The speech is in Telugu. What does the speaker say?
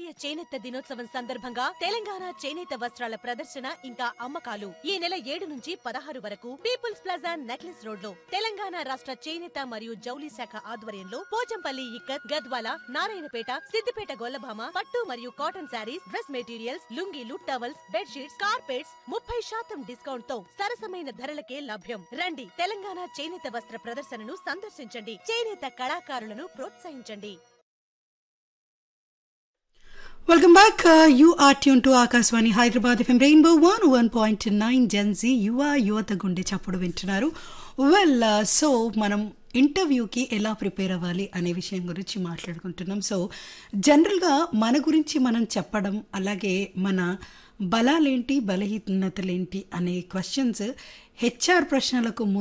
జాతీయ చేనేత దినోత్సవం సందర్భంగా తెలంగాణ చేనేత వస్త్రాల ప్రదర్శన ఇంకా అమ్మకాలు ఈ నెల ఏడు నుంచి పదహారు వరకు పీపుల్స్ ప్లాజా నెక్లెస్ రోడ్ లో తెలంగాణ రాష్ట్ర చేనేత మరియు జౌలి శాఖ ఆధ్వర్యంలో పోచంపల్లి ఇక్కత్ గద్వాల నారాయణపేట సిద్దిపేట గొల్లభామ పట్టు మరియు కాటన్ శారీస్ డ్రెస్ మెటీరియల్స్ లుంగీలు టవల్స్ బెడ్షీట్స్ కార్పెట్స్ ముప్పై శాతం డిస్కౌంట్ తో సరసమైన ధరలకే లభ్యం రండి తెలంగాణ చేనేత వస్త్ర ప్రదర్శనను సందర్శించండి చేనేత కళాకారులను ప్రోత్సహించండి Welcome back. Uh, you are tuned to Akaswani Hyderabad FM Rainbow 101.9 Gen Z. You are యువత గుండె చప్పుడు వింటున్నారు వెల్ సో మనం ఇంటర్వ్యూకి ఎలా ప్రిపేర్ అవ్వాలి అనే విషయం గురించి మాట్లాడుకుంటున్నాం సో జనరల్గా మన గురించి మనం చెప్పడం అలాగే మన బలాలేంటి బలహీనతలేంటి అనే క్వశ్చన్స్ హెచ్ఆర్ ప్రశ్నలకు